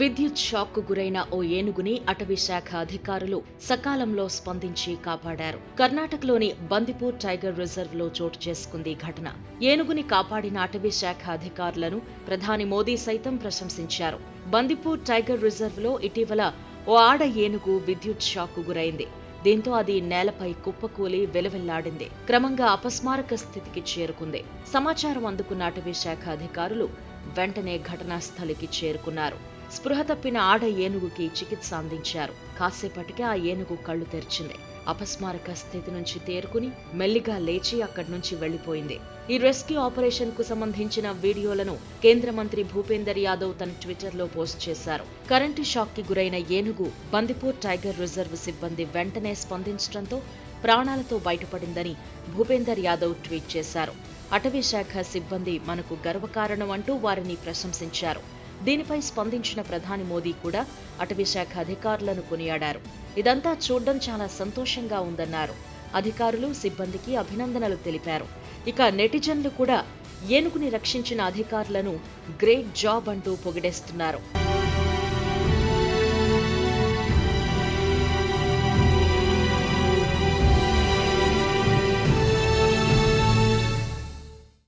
విద్యుత్ షాక్ కు గురైన ఓ ఏనుగుని అటవీ శాఖ అధికారులు సకాలంలో స్పందించి కాపాడారు కర్ణాటకలోని బందిపూర్ టైగర్ రిజర్వ్ లో చోటు చేసుకుంది ఈ ఘటన ఏనుగుని కాపాడిన అటవీ శాఖ అధికారులను ప్రధాని మోదీ సైతం ప్రశంసించారు బందిపూర్ టైగర్ రిజర్వ్ లో ఇటీవల ఓ ఆడ ఏనుగు విద్యుత్ షాక్ కు గురైంది దీంతో అది నేలపై కుప్పకూలి వెలువెల్లాడింది క్రమంగా అపస్మారక స్థితికి చేరుకుంది సమాచారం అందుకున్న అటవీ శాఖ అధికారులు వెంటనే ఘటనా స్థలికి చేరుకున్నారు స్పృహ తప్పిన ఆడ ఏనుగుకి చికిత్స అందించారు కాసేపటికే ఆ ఏనుగు కళ్ళు తెరిచింది అపస్మారక స్థితి నుంచి తేరుకుని మెల్లిగా లేచి అక్కడి నుంచి వెళ్లిపోయింది ఈ రెస్క్యూ ఆపరేషన్ కు సంబంధించిన వీడియోలను కేంద్ర మంత్రి భూపేందర్ యాదవ్ తన ట్విట్టర్ లో పోస్ట్ చేశారు కరెంటు షాక్ కి గురైన ఏనుగు బందిపూర్ టైగర్ రిజర్వ్ సిబ్బంది వెంటనే స్పందించడంతో ప్రాణాలతో బయటపడిందని భూపేందర్ యాదవ్ ట్వీట్ చేశారు అటవీ శాఖ సిబ్బంది మనకు గర్వకారణం అంటూ వారిని ప్రశంసించారు దీనిపై స్పందించిన ప్రధాని మోదీ కూడా అటవీ శాఖ అధికారులను కొనియాడారు ఇదంతా చూడడం చాలా సంతోషంగా ఉందన్నారు అధికారులు సిబ్బందికి అభినందనలు తెలిపారు ఇక నెటిజన్లు కూడా ఏనుగుని రక్షించిన అధికారులను గ్రేట్ జాబ్ అంటూ పొగిడేస్తున్నారు